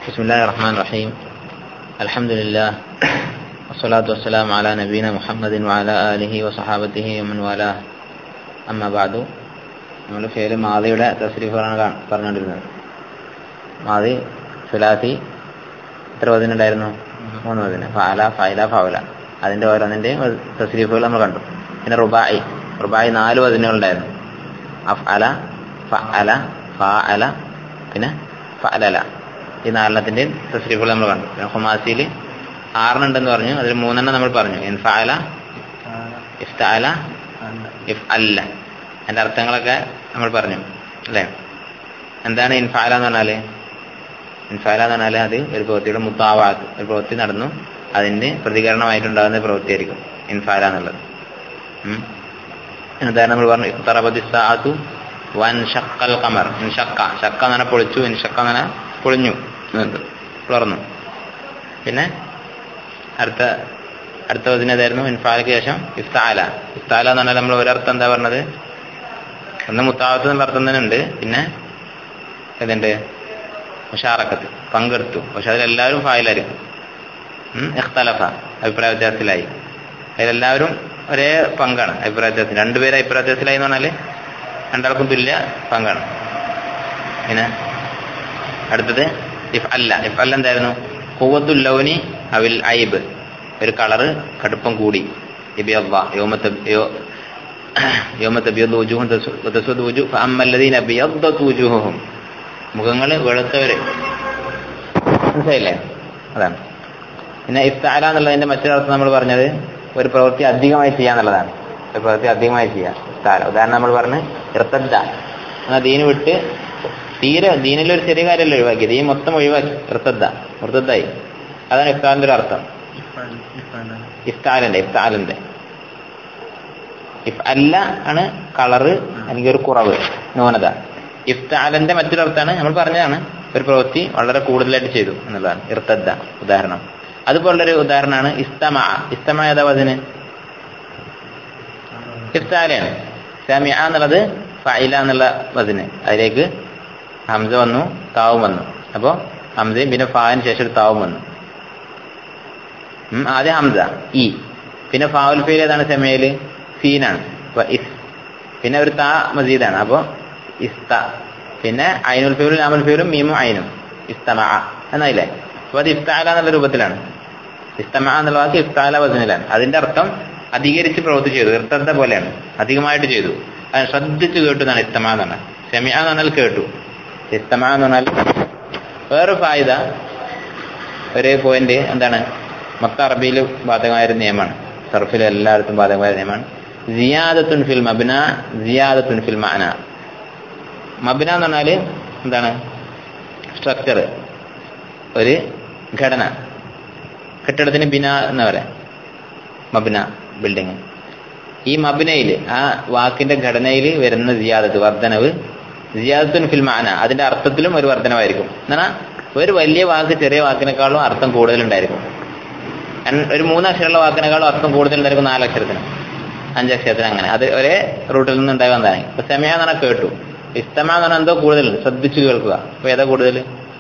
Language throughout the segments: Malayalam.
بسم الله الرحمن الرحيم الحمد لله والصلاة والسلام على نبينا محمد وعلى آله وصحابته ومن والاه أما بعد നമ്മൾ ഫേല് മാതിയുടെ തസ്രീഫാണ് കാ- പറഞ്ഞുകൊണ്ടിരുന്നത് മാതി സുലാസി എത്ര വതിനുണ്ടായിരുന്നു മൂന്ന് വതിന് ഫാല ഫൈല ഫൗല അതിന്റെ ഓരോന്നിന്റെ തസ്രീഫുകൾ നമ്മൾ കണ്ടു പിന്നെ റുബായി റുബായി നാല് വതിനുകളുണ്ടായിരുന്നു അഫ്അല ഫഅല ഫാഅല പിന്നെ ഫഅലല ഈ നാലെണ്ണത്തിന്റെ തസ്രീഫുകൾ നമ്മൾ കണ്ടു പിന്നെ ഹുമാസിയിൽ ആറെണ്ണുണ്ടെന്ന് പറഞ്ഞു അതിൽ മൂന്നെണ്ണം നമ്മൾ പറഞ്ഞു ഇൻഫഅല ഇഫ്തഅല ഇഫ് അല്ല അതിന്റെ അർത്ഥങ്ങളൊക്കെ നമ്മൾ പറഞ്ഞു അല്ലേ എന്താണ് ഇൻഫാല എന്ന് പറഞ്ഞാല് ഇൻഫാല എന്ന് പറഞ്ഞാല് അത് ഒരു പ്രവൃത്തിയുടെ മുത്താവാത്ത് ഒരു പ്രവൃത്തി നടന്നു അതിന് പ്രതികരണമായിട്ടുണ്ടാകുന്ന പ്രവൃത്തിയായിരിക്കും ഇൻഫാല എന്നുള്ളത് ഉം. ഉദാഹരണം നമ്മൾ പറഞ്ഞു ഇഖ്തറബത്തി സാഅത്തു വൻ ഷക്കൽ ഖമർ ഇൻഷക്ക ഷക്ക എന്ന് പറഞ്ഞാൽ പൊളിച്ചു ഇൻഷക്ക എന്ന് പറഞ്ഞാൽ പൊളിഞ്ഞു എന്നുണ്ട്. പിളർന്നു പിന്നെ അടുത്ത അടുത്ത വചനതായിരുന്നു ഇൻഫാലയ്ക്ക് ശേഷം ഇഫ്താല ഇഫ്താല എന്ന് പറഞ്ഞാൽ നമ്മൾ ഒരർത്ഥം എന്താ പറഞ്ഞത് ഒന്ന് മുത്താവത്ത് എന്നുള്ള അർത്ഥം തന്നെ ഉണ്ട് പിന്നെ ഇതുണ്ട് മുഷാറക്കത്ത് പങ്കെടുത്തു പക്ഷെ അതിലെല്ലാവരും ഫായിലായിരിക്കും ഉം, ഇഖ്തലഫ അഭിപ്രായ വ്യത്യാസത്തിലായി അതിലെല്ലാവരും ഒരേ പങ്കാണ് അഭിപ്രായ വ്യത്യാസം രണ്ടുപേര് അഭിപ്രായ വ്യത്യാസത്തിലായി എന്ന് പറഞ്ഞാല് രണ്ടാൾക്കും തുല്യ പങ്കാണ് പിന്നെ അടുത്തത് ഇഫ് അല്ല ഇഫ് അല്ല എന്തായിരുന്നു കുവത്തുൽ ലൗനി അവിൽ ഐബ് ഒരു കളറ് കടുപ്പം കൂടി ഇബിയദ്ദ യൗമത്ത യോ- യൗമത്ത ബിയദ്ദ വുജൂഹും തസ്- വതസ്വദ് വുജൂ ഫഅമ്മ അല്ലദീന ബിയദ്ദത് വുജൂഹും മുഖങ്ങൾ വെളുത്തവര് മനസ്സിലായില്ലേ അതാണ് പിന്നെ ഇഫ്താല എന്നുള്ളതിന്റെ മറ്റൊരർത്ഥം നമ്മൾ പറഞ്ഞത് ഒരു പ്രവൃത്തി അധികമായി ചെയ്യാന്നുള്ളതാണ് ഒരു പ്രവൃത്തി അധികമായി ചെയ്യുക ഇഫ്താല ഉദാഹരണം നമ്മൾ പറഞ്ഞ് ഇർത്തദ്ദ എന്നാൽ ദീന് വിട്ട് തീരെ ദീനിലൊരു ചെറിയ കാര്യമല്ല ഒഴിവാക്കിയത് ഈ മൊത്തം ഒഴിവാക്കി ഇർത്തദ്ദ ഇർത്തദ്ദായി അതാണ് ഇഫ്താലിന്റെ ഒരു അർത്ഥം ഇഫ്താലിന്റെ ഇഫ്താലിന്റെ ഇഫ് അല്ല ആണ് കളറ് അല്ലെങ്കിൽ ഒരു കുറവ് ന്യൂനത ഇഫ്താലിന്റെ മറ്റൊരു അർത്ഥമാണ് നമ്മൾ പറഞ്ഞതാണ് ഒരു പ്രവൃത്തി വളരെ കൂടുതലായിട്ട് ചെയ്തു എന്നുള്ളതാണ് ഇർത്തദ്ദ ഉദാഹരണം അതുപോലൊരു ഉദാഹരണമാണ് ഇസ്തമ ഇസ്തമ ഏതാ അതിന് ഇഫ്താലാണ് സമി എന്നുള്ളത് ഫൈല എന്നുള്ള വതിന് അതിലേക്ക് ഹംസ വന്നു താവും വന്നു അപ്പോ ഹംസയും പിന്നെ ഫാവിന് ശേഷം ഒരു താവും വന്നു ഉം, ആദ്യം ഹംസ ഇ പിന്നെ ഫാവുൽ ഫീൽ ഏതാണ് സെമയില് ഫീനാണ് അപ്പൊ ഇസ് പിന്നെ ഒരു താ മസീദാണ് അപ്പോ ഇസ്ത പിന്നെ അയിനുൽ ഫീലും ലാമുൽ ഫീലും മീമും അയിനും ഇസ്തമ എന്നായില്ലേ അപ്പൊ അത് ഇഫ്താല എന്നുള്ള രൂപത്തിലാണ് ഇസ്തമ എന്നുള്ള വാക്ക് ഇഫ്താല വചനിലാണ് അതിന്റെ അർത്ഥം അധികരിച്ച് പ്രവൃത്തി ചെയ്തു ഇർത്തദ്ദ പോലെയാണ് അധികമായിട്ട് ചെയ്തു അത് ശ്രദ്ധിച്ചു കേട്ടു എന്നാണ് ഇസ്തമ എന്ന് പറഞ്ഞാൽ സെമിയ എന്ന് പറഞ്ഞാൽ കേട്ടു ഇസ്തമ എന്ന് പറഞ്ഞാൽ വേറെ ഫായിദ ഒരു പോയിന്റ് എന്താണ് മൊത്ത അറബിയിൽ ബാധകമായ ഒരു നിയമമാണ് സർഫിൽ എല്ലായിടത്തും ബാധകമായ ഒരു നിയമമാണ് സിയാദത്തുൻ ഫിൽ മബ്ന സിയാദത്തുൻ ഫിൽ മഅന മബ്ന എന്ന് പറഞ്ഞാല് എന്താണ് സ്ട്രക്ചർ ഒരു ഘടന കെട്ടിടത്തിന് ബിന എന്ന് പറയാം മബ്ന ബിൽഡിങ് ഈ മബ്നയിൽ ആ വാക്കിന്റെ ഘടനയിൽ വരുന്ന സിയാദത്ത് വർധനവ് സിയാദത്തുൻ ഫിൽ മാന അതിന്റെ അർത്ഥത്തിലും ഒരു വർധനവായിരിക്കും എന്നാൽ ഒരു വലിയ വാക്ക് ചെറിയ വാക്കിനേക്കാളും അർത്ഥം കൂടുതലുണ്ടായിരിക്കും അൻ- ഒരു മൂന്നക്ഷരമുള്ള വാക്കിനേക്കാളും അർത്ഥം കൂടുതലുണ്ടായിരിക്കും നാലക്ഷരത്തിന് അഞ്ചക്ഷരത്തിന് അങ്ങനെ അത് ഒരേ റൂട്ടിൽ നിന്ന് ഉണ്ടായി വന്നതാണ് ഇപ്പൊ സെമയ എന്ന് പറഞ്ഞാൽ കേട്ടു ഇസ്തമ എന്ന് പറഞ്ഞാൽ എന്തോ കൂടുതലുണ്ട് ശ്രദ്ധിച്ചു കേൾക്കുക അപ്പൊ ഏതാ കൂടുതൽ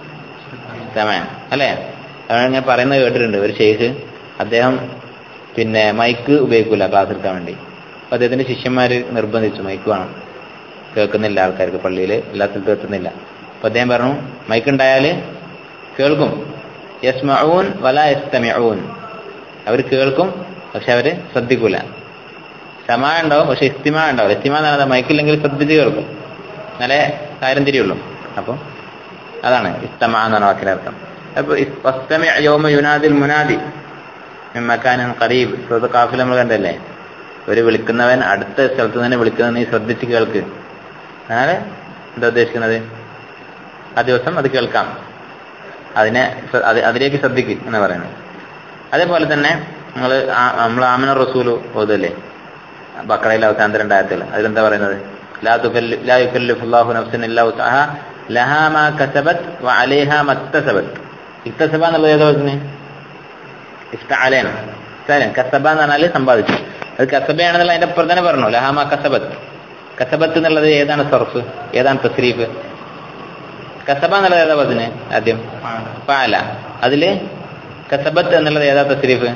സമയ അല്ലേ അതാണ് ഞാൻ പറയുന്നത് കേട്ടിട്ടുണ്ട് ഒരു ഷെയ്ഖ് അദ്ദേഹം പിന്നെ മൈക്ക് ഉപയോഗിക്കൂല ക്ലാസ് എടുക്കാൻ വേണ്ടി അപ്പൊ അദ്ദേഹത്തിന്റെ ശിഷ്യന്മാര് നിർബന്ധിച്ചു മൈക്ക് വേണം കേൾക്കുന്നില്ല ആൾക്കാർക്ക് പള്ളിയിൽ എല്ലാ സ്ഥലത്തും എത്തുന്നില്ല അപ്പൊ അദ്ദേഹം പറഞ്ഞു മൈക്ക് ഉണ്ടായാല് കേൾക്കും യസ്മഊൻ വല യസ്തമിഊൻ അവർ കേൾക്കും പക്ഷെ അവര് ശ്രദ്ധിക്കൂല സമാ ഉണ്ടാവും പക്ഷെ ഇസ്തിമ ഉണ്ടാവും ഇസ്തിമ എന്ന് പറഞ്ഞാൽ മൈക്കില്ലെങ്കിൽ ശ്രദ്ധിച്ച് കേൾക്കും എന്നാലേ കാര്യം തിരിയുള്ളൂ അപ്പൊ അതാണ് ഇസ്തമ എന്നാണ് വാക്കിന്റെ അർത്ഥം അപ്പൊ ഇസ്- വസ്തമി യൗമ യുനാദിൽ മുനാദി മിൻ മക്കാനിൻ ഖരീബ് സൂറത്ത് കാഫിൽ നമ്മൾ കണ്ടല്ലേ ഒരു വിളിക്കുന്നവൻ അടുത്ത സ്ഥലത്ത് തന്നെ വിളിക്കുന്നത് നീ ശ്രദ്ധിച്ച് കേൾക്ക് അങ്ങനെ എന്താ ഉദ്ദേശിക്കുന്നത് ആ ദിവസം അത് കേൾക്കാം അതിനെ ശ്ര- അത് അതിലേക്ക് ശ്രദ്ധിക്കും എന്ന് പറയുന്നത് അതേപോലെ തന്നെ നമ്മൾ നമ്മൾ ആമന റസൂല് ഓതല്ലേ ബക്കറയിൽ അവസാനത്തെ രണ്ടായിരത്തിൽ അതിലെന്താ പറയുന്നത് ലാ തുകല്ലി- ലാ യുകല്ലിഫുല്ലാഹു നഫ്സൻ ഇല്ലാ വുസ്അഹാ ലഹാ മാ കസബത് വഅലൈഹാ മക്തസബത് ഇക്തസബ എന്നുള്ളത് ഏതാ പറഞ്ഞേ ഇഫ്തഅലയാണ് ഇഫ്തഅലൻ കസബ എന്ന് പറഞ്ഞാൽ സമ്പാദിച്ചു അത് കസബയാണെന്നുള്ള അതിന്റെ അപ്പുറം തന്നെ പറഞ്ഞു ലഹാമ കസബത്ത് കസബത്ത് എന്നുള്ളത് ഏതാണ് സർഫ് ഏതാണ് തസ്രീഫ് കസബ എന്നുള്ളത് ഏതാ പതിന് ആദ്യം പാല അതില് കസബത്ത് എന്നുള്ളത് ഏതാ തസ്രീഫ്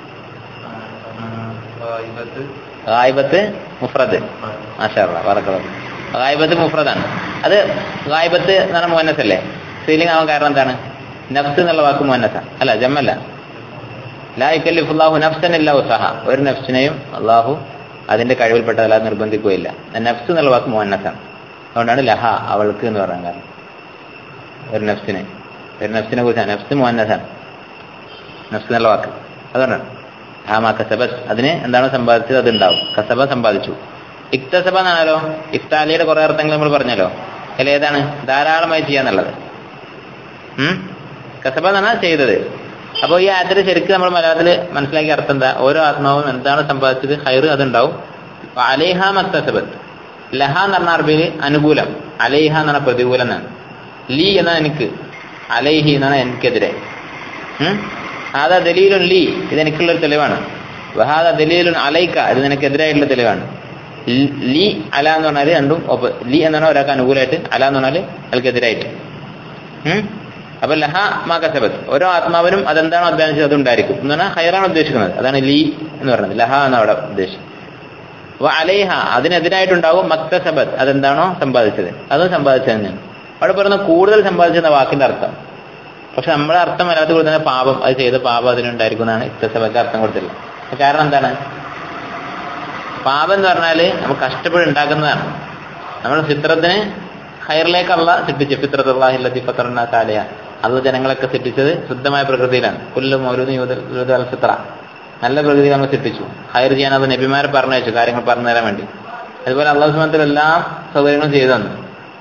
ഗായിബത്ത് മുഫ്രദ് മാഷാ പറക്കുന്നത് ഗായിബത്ത് മുഫ്രദാണ് അത് ഗായിബത്ത് എന്ന് പറഞ്ഞ മുന്നസ് അല്ലേ സ്ത്രീലിംഗ് ആവാൻ കാരണം എന്താണ് നഫ്സ് എന്നുള്ള വാക്ക് മുന്നസ അല്ല ജമ്മല്ല ലാ യുക്കല്ലിഫുല്ലാഹു നഫ്സൻ ഇല്ല ഉസഹ ഒരു നഫ്സിനെയും അള്ളാഹു അതിന്റെ കഴിവിൽപ്പെട്ടതല്ലാതെ നിർബന്ധിക്കുകയില്ല നഫ്സ് എന്നുള്ള വാക്ക് മുന്നസാണ് അതുകൊണ്ടാണ് ലഹ അവൾക്ക് എന്ന് പറയാൻ കാരണം ഒരു നഫ്സിനെ ഒരു നഫ്സിനെ കുറിച്ചാണ് നഫ്സ് മുന്നസാണ് നഫ്സ് എന്നുള്ള വാക്ക് അതുകൊണ്ടാണ് ഹാമ കസബത്ത് അതിന് എന്താണോ സമ്പാദിച്ചത് അത് ഉണ്ടാവും കസബ സമ്പാദിച്ചു ഇക്തസബ എന്നാണല്ലോ ഇഫ്താലിയുടെ കുറെ അർത്ഥങ്ങൾ നമ്മൾ പറഞ്ഞല്ലോ അതിൽ ഏതാണ് ധാരാളമായി ചെയ്യാന്നുള്ളത് ഉം കസബ എന്നാണ് ചെയ്തത് അപ്പോൾ ഈ ആയത്തിൽ ശരിക്കും നമ്മൾ മലയാളത്തിൽ മനസ്സിലാക്കിയ അർത്ഥം എന്താ ഓരോ ആത്മാവും എന്താണ് സമ്പാദിച്ചത് ഹൈർ അതുണ്ടാവും അലേഹ മക്തസബത്ത് ലഹ എന്ന് പറഞ്ഞ അറബിയിൽ അനുകൂലം അലേഹ എന്നാണ് പ്രതികൂലം എന്നാണ് ലീ എന്നാണ് എനിക്ക് അലൈഹി എന്നാണ് എനിക്കെതിരെ ഹാദ ദലീലുൻ ലീ ഇത് എനിക്കുള്ളൊരു തെളിവാണ് വഹാദ ദലീലുൻ അലൈക്ക ഇത് നിനക്കെതിരായിട്ടുള്ള തെളിവാണ് ലീ അല എന്ന് പറഞ്ഞാൽ രണ്ടും ലീ എന്ന് പറഞ്ഞാൽ ഒരാൾക്ക് അനുകൂലമായിട്ട് അല എന്ന് പറഞ്ഞാൽ അയാൾക്കെതിരായിട്ട് അപ്പൊ ലഹ മാ കസബത്ത് ഓരോ ആത്മാവിനും അതെന്താണോ അധ്വാനിച്ചത് അതുണ്ടായിരിക്കും എന്ന് പറഞ്ഞാൽ ഹൈറാണ് ഉദ്ദേശിക്കുന്നത് അതാണ് ലീ എന്ന് പറയുന്നത് ലഹ എന്ന് അവിടെ ഉദ്ദേശിക്കുന്നത് അപ്പൊ അലൈഹ അതിനെതിരായിട്ടുണ്ടാവും മക്തസബത്ത് അതെന്താണോ സമ്പാദിച്ചത് അതും സമ്പാദിച്ചത് തന്നെയാണ് അവിടെ പറയുന്ന കൂടുതൽ സമ്പാദിച്ചെന്ന വാക്കിന്റെ അർത്ഥം പക്ഷെ നമ്മുടെ അർത്ഥം വരാത്ത കൊടുക്കുന്ന പാപം അത് ചെയ്ത പാപം അതിനുണ്ടായിരിക്കും എന്നാണ് ഇക്തസബക്ക് അർത്ഥം കൊടുത്തില്ല കാരണം എന്താണ് പാപം എന്ന് പറഞ്ഞാല് നമുക്ക് കഷ്ടപ്പെട്ട് ഉണ്ടാക്കുന്നതാണ് നമ്മുടെ ചിത്രത്തിന് ഹൈറിലേക്കല്ല സൃഷ്ടിച്ചു ഫിത്രത്തുള്ളാഹില്ലത്തി ഫത്തറിന കാലയ അത് ജനങ്ങളൊക്കെ സൃഷ്ടിച്ചത് ശുദ്ധമായ പ്രകൃതിയിലാണ് പുല്ലും മൗലൂദ് യൂദ് അൽ ഫിത്ര നല്ല പ്രകൃതി നമ്മൾ സൃഷ്ടിച്ചു ഹയർ ചെയ്യാൻ അത് നബിമാരെ പറഞ്ഞു വെച്ചു കാര്യങ്ങൾ പറഞ്ഞു തരാൻ വേണ്ടി അതുപോലെ അള്ളാഹു സുമത്തിൽ എല്ലാ സൗകര്യങ്ങളും ചെയ്തു തന്നു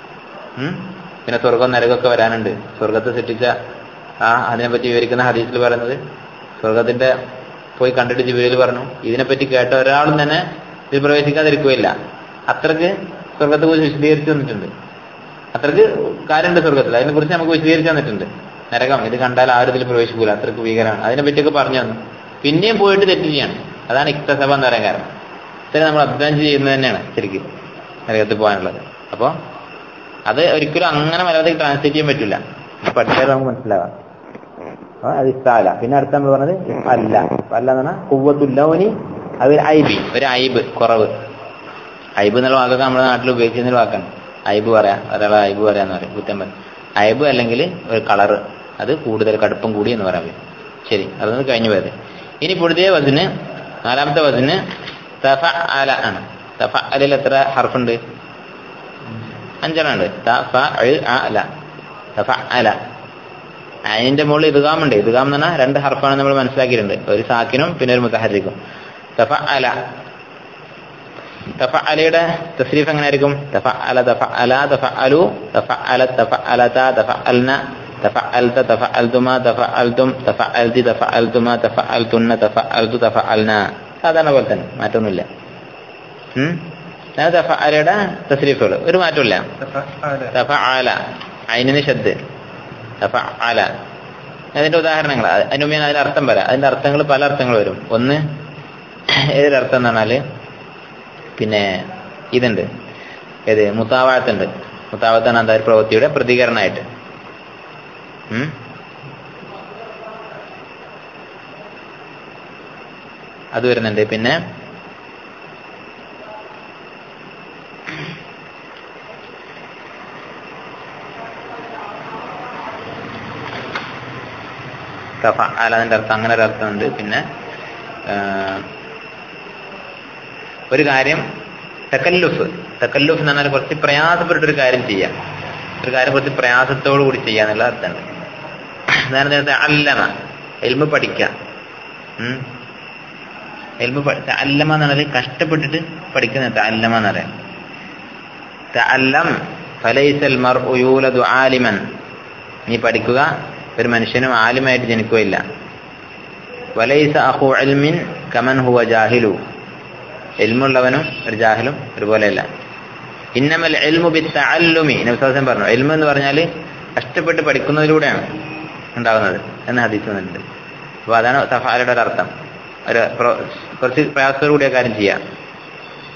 പിന്നെ സ്വർഗം നരകമൊക്കെ വരാനുണ്ട് സ്വർഗത്തെ സൃഷ്ടിച്ച ആ അതിനെപ്പറ്റി വിവരിക്കുന്ന ഹദീസിൽ പറയുന്നത് സ്വർഗത്തിന്റെ പോയി കണ്ടിട്ട് ജിബിലിൽ പറഞ്ഞു ഇതിനെപ്പറ്റി കേട്ട ഒരാളും തന്നെ ഇത് പ്രവേശിക്കാതിരിക്കുകയില്ല അത്രക്ക് സ്വർഗത്തെ കുറിച്ച് വിശദീകരിച്ചു തന്നിട്ടുണ്ട് അത്രക്ക് കാര്യമുണ്ട് സ്വർഗത്തിൽ അതിനെ കുറിച്ച് നമുക്ക് വിശദീകരിച്ചു തന്നിട്ടുണ്ട് നരകം ഇത് കണ്ടാൽ ആരും ഇതിൽ പ്രവേശിക്കൂല അത്രക്ക് ഭീകരമാണ് അതിനെ പറ്റിയൊക്കെ പറഞ്ഞു തന്നു പിന്നെയും പോയിട്ട് തെറ്റ് ചെയ്യാണ് അതാണ് ഇക്തസഭ എന്ന് പറയാൻ കാരണം ഇത്രയും നമ്മൾ അധ്വാനം ചെയ്യുന്നത് തന്നെയാണ് ശരിക്കും നരകത്തിൽ പോകാനുള്ളത് അപ്പോൾ അത് ഒരിക്കലും അങ്ങനെ മലയാളത്തിൽ ട്രാൻസ്ലേറ്റ് ചെയ്യാൻ പറ്റില്ല പഠിച്ചാൽ നമുക്ക് മനസ്സിലാവാം അത് ഇസ്താല പിന്നെ അടുത്ത നമ്മൾ പറഞ്ഞത് അല്ല അല്ല എന്ന് പറഞ്ഞാൽ കുവ്വത്തുല്ലവനി അത് ഒരു ഐബി ഒരു ഐബ് കുറവ് ഐബ് എന്നുള്ള വാക്കൊക്കെ നമ്മുടെ നാട്ടിൽ ഉപയോഗിക്കുന്ന ഒരു വാക്കാണ് ഐബ് പറയാം ഒരാളെ ഐബ് പറയാന്ന് പറയും കുറ്റം പറയും ഐബ് അല്ലെങ്കിൽ ഒരു കളറ് അത് കൂടുതൽ കടുപ്പം കൂടി എന്ന് പറയാൻ പറ്റും ശരി അതൊന്ന് കഴിഞ്ഞു പോയത് ഇനി പുതിയ വസിന് നാലാമത്തെ വസിന് തഫ അല ആണ് തഫ അലിൽ എത്ര ഹർഫുണ്ട് അഞ്ചെണ്ണം ഉണ്ട് തഫ അല തഫ അല അതിന്റെ മുകളിൽ ഇതുകാമുണ്ട് ഇതുകാം എന്ന് പറഞ്ഞാൽ രണ്ട് ഹർഫാണ് നമ്മൾ മനസ്സിലാക്കിയിട്ടുണ്ട് ഒരു സാക്കിനും പിന്നെ ഒരു മുത്തഹരിക്കും തഫ അല തഫ അലയുടെ തസ്രീഫ് എങ്ങനെ ആയിരിക്കും തഫ അല തഫ അല തഫ അലു തഫ അല തഫ അലത തഫ അൽന തഫ അൽത തഫ അൽതുമ തഫ അൽതും തഫ അൽതി തഫ അൽതുമ തഫ അൽതുന്ന തഫ അൽതു തഫ അൽന സാധാരണ പോലെ തന്നെ മാറ്റമൊന്നുമില്ല തഫ അലയുടെ തസ്രീഫുകൾ ഒരു മാറ്റമില്ല തഫ ആല അയിനിന് ശബ്ദ് തഫ ആല അതിന്റെ ഉദാഹരണങ്ങൾ അതിന് മുമ്പേ അതിന്റെ അർത്ഥം വരാം അതിന്റെ അർത്ഥങ്ങൾ പല അർത്ഥങ്ങൾ വരും ഒന്ന് ഏതൊരർത്ഥം എന്ന് പറഞ്ഞാല് പിന്നെ ഇതുണ്ട് ഏത് മുത്താവാഴത്തുണ്ട് മുത്താവത്താണ് എന്താ പ്രവൃത്തിയുടെ പ്രതികരണമായിട്ട് അത് വരുന്നുണ്ട് പിന്നെ കഫ അതിന്റെ അർത്ഥം അങ്ങനെ ഒരു അർത്ഥമുണ്ട് പിന്നെ ഒരു കാര്യം തക്കല്ലുഫ് തക്കല്ലുഫ് എന്ന് പറഞ്ഞാൽ കുറച്ച് പ്രയാസപ്പെട്ടൊരു കാര്യം ചെയ്യാം ഒരു കാര്യം കുറച്ച് പ്രയാസത്തോടു കൂടി ചെയ്യാന്നുള്ള അർത്ഥമുണ്ട് അതാണ് നേരത്തെ അല്ലമ എൽമ പഠിക്കാം എൽമ അല്ലമ എന്ന് പറഞ്ഞാൽ കഷ്ടപ്പെട്ടിട്ട് പഠിക്കുന്ന അല്ലമ എന്ന് പറയാം തഅല്ലം ഫലൈസൽ മർഉ യൂലദു ആലിമൻ നീ പഠിക്കുക ഒരു മനുഷ്യനും ആലിമായിട്ട് ജനിക്കുകയില്ല വലൈസ അഹു അൽമിൻ കമൻ ഹുവ ജാഹിലു എൽമുള്ളവനും ഒരു ജാഹിലും ഒരുപോലെയല്ല ഇന്നമൽ എൽമു ബി തഅല്ലുമി നബ്സാസം പറഞ്ഞു എൽമു എന്ന് പറഞ്ഞാൽ കഷ്ടപ്പെട്ട് പഠിക്കുന്നതിലൂടെയാണ് ഉണ്ടാകുന്നത് എന്ന് ഹദീസ് വന്നിട്ടുണ്ട് അപ്പോൾ അതാണ് സഫാലയുടെ ഒരു അർത്ഥം ഒരു കുറച്ച് പ്രയാസത്തോടുകൂടിയ കാര്യം ചെയ്യാം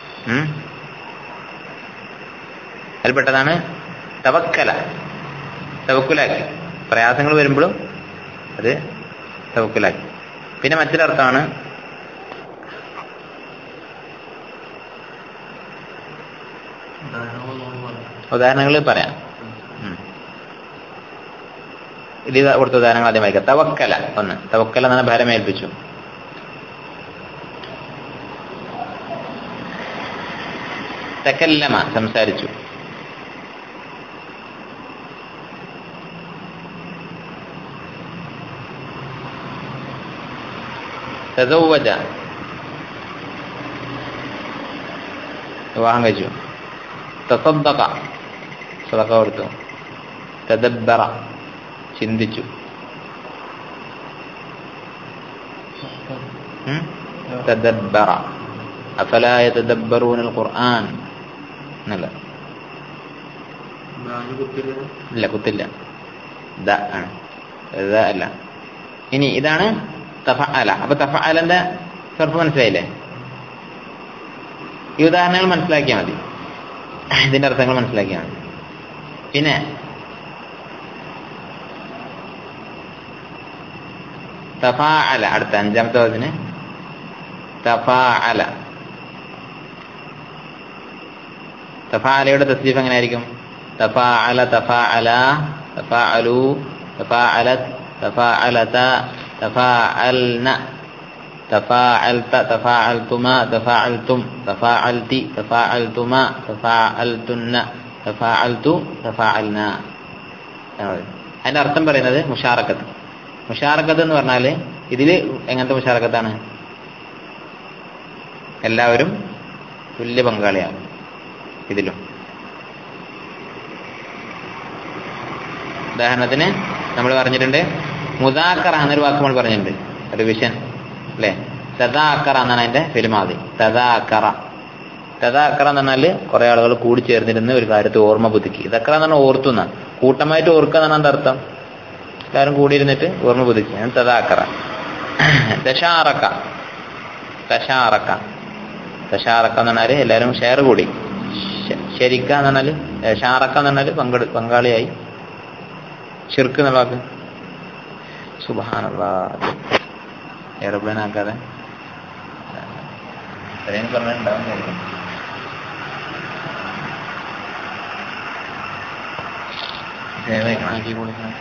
അതിൽപ്പെട്ടതാണ് തവക്കല തവക്കുലാക്കി പ്രയാസങ്ങൾ വരുമ്പോഴും അത് തവക്കുലാക്കി പിന്നെ മറ്റൊരർത്ഥമാണ് ഉദാഹരണങ്ങൾ പറയാം ഉം. ഇത് കൊടുത്ത ഉദാഹരണങ്ങൾ ആദ്യം വായിക്കാം തവക്കല ഒന്ന് തവക്കല എന്നാണ് ഭാരമേൽപ്പിച്ചു തക്കല്ലമ സംസാരിച്ചു തസവ്വജ വിവാഹം കഴിച്ചു തസദ്ദഖ സദഖ കൊടുത്തു തദബ്ബറ ചിന്തിച്ചു ഉം? തദബ്ബറ അഫലാ യതദബ്ബറൂന ഖുർആൻ എന്നല്ല ഇല്ല കുത്തില്ല ദ ആണ് ദ അല്ല ഇനി ഇതാണ് തഫഅല അപ്പൊ തഫഅലന്റെ സർഫ് മനസ്സിലായില്ലേ ഈ ഉദാഹരണങ്ങൾ മനസ്സിലാക്കിയാൽ മതി ഇതിന്റെ അർത്ഥങ്ങൾ മനസ്സിലാക്കിയാൽ മതി പിന്നെ തഫാഅല അടുത്ത അഞ്ചാമത്തെ വാക്കിന് തഫാഅല തഫാഅലയുടെ തസ്ലീഫ് എങ്ങനെ ആയിരിക്കും തഫാഅല തഫാഅല തഫാഅലു തഫാഅലത് തഫാഅലത തഫാഅൽന تفاعلت تفاعلتما تفاعلتم تفاعلت تفاعلتما تفاعلتن تفاعلت تفاعلنا അതിന്റെ അർത്ഥം പറയുന്നത് മുഷാറക്കത്ത് മുഷാറക്കത്ത് എന്ന് പറഞ്ഞാല് ഇതില് എങ്ങനത്തെ മുഷാറക്കത്താണ് എല്ലാവരും തുല്യ പങ്കാളിയാണ് ഇതിലും ഉദാഹരണത്തിന് നമ്മൾ പറഞ്ഞിട്ടുണ്ട് മുദാക്കറ എന്നൊരു വാക്ക് നമ്മൾ പറഞ്ഞിട്ടുണ്ട് റിവിഷൻ അല്ലെ തദാക്കറ എന്നാണ് അതിന്റെ പെരുമാതി തദാക്കറ തദാക്കറ എന്ന് പറഞ്ഞാല് കുറെ ആളുകൾ കൂടി ചേർന്നിരുന്ന് ഒരു കാര്യത്തെ ഓർമ്മ പുതുക്കി ഇതക്കറ എന്ന് പറഞ്ഞാൽ ഓർത്തുന്ന കൂട്ടമായിട്ട് ഓർക്കുക എന്നാണ് അതിന്റെ അർത്ഥം എല്ലാവരും കൂടിയിരുന്നിട്ട് ഓർമ്മ പുതുക്കി അത് തദാക്കറ ദശാറക്ക ദശാറക്ക ദശാറക്ക എന്ന് പറഞ്ഞാല് എല്ലാവരും ഷെയർ കൂടി ശ- ശരിക്ക എന്ന് പറഞ്ഞാല് ഏ, ഷാറക്ക എന്ന് പറഞ്ഞാല് പങ്കെടു പങ്കാളിയായി ഷിർക്ക് എന്നുള്ള വാക്ക് സുബാനുള്ള എയർപ്ലെയിൻ ആക്കാതെ ഇത്രയും പറഞ്ഞിട്ടുണ്ടാവും കാര്യം. സേവ് ആക്കണം.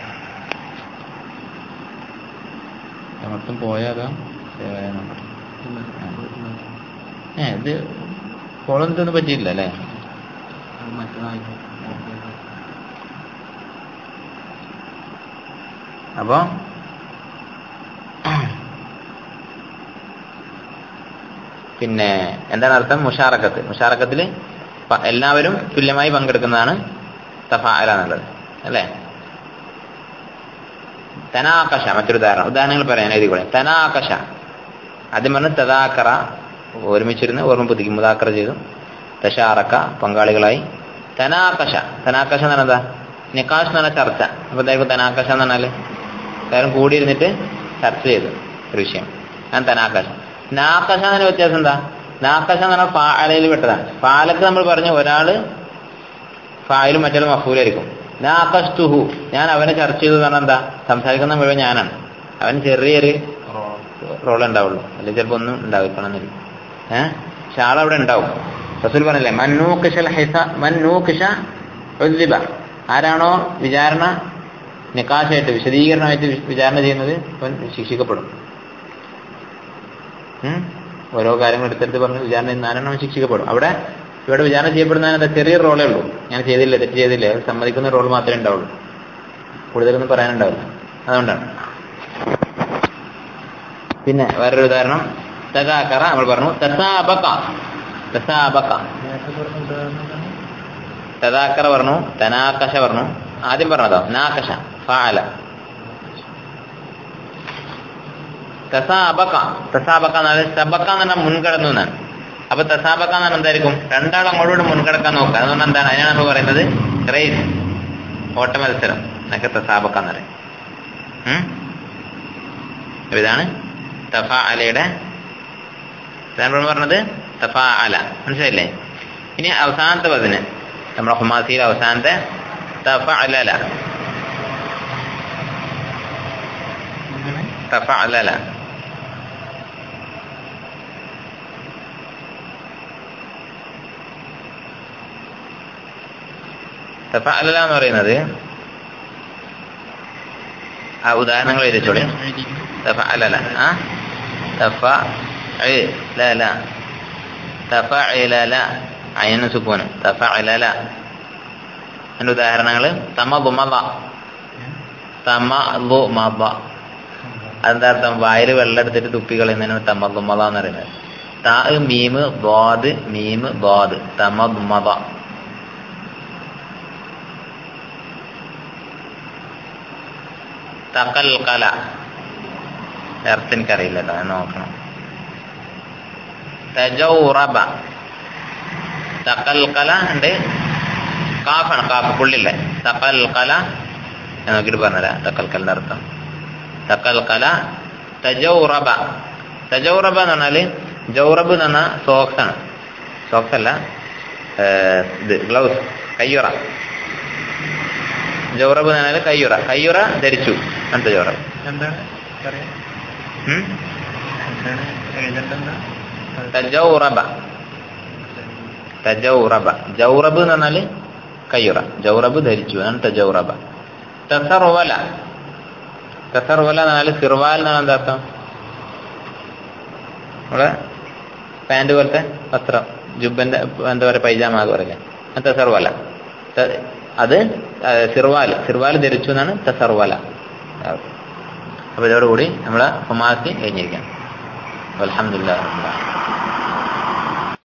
മൊത്തം പോയാലോ സേവ് ആയ നമ്പർ ഏ ഇത് കോളൊന്നും പറ്റിയില്ല അല്ലേ അപ്പൊ പിന്നെ എന്താണ് അർത്ഥം മുഷാറക്കത്ത് മുഷാറക്കത്തിൽ എല്ലാവരും തുല്യമായി പങ്കെടുക്കുന്നതാണ് തഫാല എന്നുള്ളത് അല്ലേ തനാകശ മറ്റൊരു ഉദാഹരണം ഉദാഹരണങ്ങൾ പറയാൻ എഴുതിക്കോളെ തനാകശ ആദ്യം പറഞ്ഞ് തദാക്കറ ഒരുമിച്ചിരുന്ന് ഓർമ്മ പുതുക്കി മുദാക്കറ ചെയ്തു തശാറക്ക പങ്കാളികളായി തനാകശ തനാകശ എന്ന് പറഞ്ഞാൽ എന്താ നിക്കാശ് എന്ന് പറഞ്ഞാൽ ചർച്ച അപ്പൊ എന്തായിരിക്കും തനാകശ എന്ന് പറഞ്ഞാല് എല്ലാവരും കൂടിയിരുന്നിട്ട് ചർച്ച ചെയ്തു ഒരു വിഷയം ഞാൻ തനാകശ നാകശ എന്നതിന് വ്യത്യാസം എന്താ നാകശ എന്ന് പറഞ്ഞാൽ ഫാലയിൽ പെട്ടതാണ് ഫാലക്ക് നമ്മൾ പറഞ്ഞു ഒരാള് ഫായിലും മറ്റൊരു മഫൂലായിരിക്കും നാകസ്തുഹു ഞാൻ അവനെ ചർച്ച ചെയ്തു എന്ന് പറഞ്ഞാൽ എന്താ സംസാരിക്കുന്ന മുഴുവൻ ഞാനാണ് അവൻ ചെറിയൊരു റോൾ ഉണ്ടാവുള്ളൂ അല്ലെങ്കിൽ ചിലപ്പോ ഒന്നും ഉണ്ടാവിക്കണമെന്നില്ല ഏഹ് പക്ഷെ ആളവിടെ ഉണ്ടാവും റസൂൽ പറഞ്ഞില്ലേ മന്നൂക്കിഷൽ ഹൈസ മന്നൂക്കിഷ ഉദ്ദിബ ആരാണോ വിചാരണ നിക്കാശായിട്ട് വിശദീകരണമായിട്ട് വി- വിചാരണ ചെയ്യുന്നത് അവൻ ശിക്ഷിക്കപ്പെടും ഉം? ഓരോ കാര്യങ്ങൾ എടുത്തെടുത്ത് പറഞ്ഞ് വിചാരണ ചെയ്യുന്ന ആരാണോ അവൻ ശിക്ഷിക്കപ്പെടും അവിടെ ഇവിടെ വിചാരണ ചെയ്യപ്പെടുന്ന ചെറിയ റോളേ ഉള്ളൂ ഞാൻ ചെയ്തില്ല തെറ്റ് ചെയ്തില്ല അത് സമ്മതിക്കുന്ന റോൾ മാത്രമേ ഉണ്ടാവുള്ളൂ കൂടുതലൊന്നും പറയാനുണ്ടാവില്ല അതുകൊണ്ടാണ് പിന്നെ വേറൊരു ഉദാഹരണം തദാക്കറ നമ്മൾ പറഞ്ഞു തസാബക തസാബക തദാക്കറ പറഞ്ഞു തനാകശ പറഞ്ഞു ആദ്യം പറഞ്ഞതോ നാകശ ഫാല തസാബക തസാബക എന്നാൽ സബക്ക എന്ന് പറഞ്ഞാൽ മുൻകടന്നു എന്നാണ് അപ്പൊ തസാബക എന്ന് പറഞ്ഞാൽ എന്തായിരിക്കും രണ്ടാൾ അങ്ങോട്ടും മുൻകടക്കാൻ നോക്കുക അതുകൊണ്ട് എന്താണ് അതിനാണ് നമ്മൾ പറയുന്നത് റേസ് ഓട്ട മത്സരം എന്നൊക്കെ തസാബക്ക എന്ന് പറയും ഉം? അപ്പൊ ഇതാണ് തഫ അലയുടെ ഇതാണ് നമ്മൾ പറഞ്ഞത് തഫ അല മനസ്സിലായില്ലേ ഇനി അവസാനത്തെ പതിന് നമ്മുടെ ഹുമാസിയിൽ അവസാനത്തെ തഫ അലല തഫഅലല തഫഅലല എന്ന് പറയുന്നത് ആ ഉദാഹരണങ്ങൾ എഴുതിച്ചോളി തഫഅലല ആ തഫ ല തഫഅലല അയന സുക്കൂന് തഫഅലല അതിന്റെ ഉദാഹരണങ്ങൾ തമദുമദ തമദുമദ അതെന്താ അർത്ഥം വായിൽ വെള്ളം എടുത്തിട്ട് തുപ്പി കളയുന്നതിന് തമദുമദ എന്ന് പറയുന്നത് താ മീമ് ബാദ് മീമ് ബാദ് തമദുമദ തകൽകല നേരത്തെ എനിക്കറിയില്ല കേട്ടോ ഞാൻ നോക്കണം തജൗറബ തകൽകല ഉണ്ട് കാഫാണ് കാഫ് പുള്ളില്ലേ തകൽകല ഞാൻ നോക്കിയിട്ട് പറഞ്ഞുതരാം തക്കൽക്കലിന്റെ അർത്ഥം തക്കൽക്കല തജൗറബ തജൗറബ എന്ന് പറഞ്ഞാല് ജൗറബ് എന്ന് പറഞ്ഞാൽ സോക്സ് ആണ് സോക്സ് അല്ല ഇത് ഗ്ലൗസ് കയ്യുറ ജൗറബ് എന്ന് പറഞ്ഞാൽ കയ്യുറ കയ്യുറ ധരിച്ചു അങ്ങനത്തെ ജൗറബ് എന്താണ് പറയാ ഉം? എന്താണ് എഴുതേണ്ടെന്താ തജൗറബ തജൗറബ ജൗറബ് എന്ന് പറഞ്ഞാല് കയ്യുറ ജൗറബ് ധരിച്ചു അതാണ് തജൗറബ തസർവല തസർവല എന്ന് പറഞ്ഞാല് സിർവാൽ എന്നാണ് എന്താ അർത്ഥം നമ്മളെ പാന്റ് പോലത്തെ വസ്ത്രം ജുബന്റെ എന്താ പറയാ പൈജാമ അത് പറയില്ലേ അത് തസർവല ത- അത് സിർവാൽ സിർവാൽ ധരിച്ചു എന്നാണ് തസർവല അപ്പൊ ഇതോടുകൂടി നമ്മളെ ഹുമാസി കഴിഞ്ഞിരിക്കാം അലഹമില്ല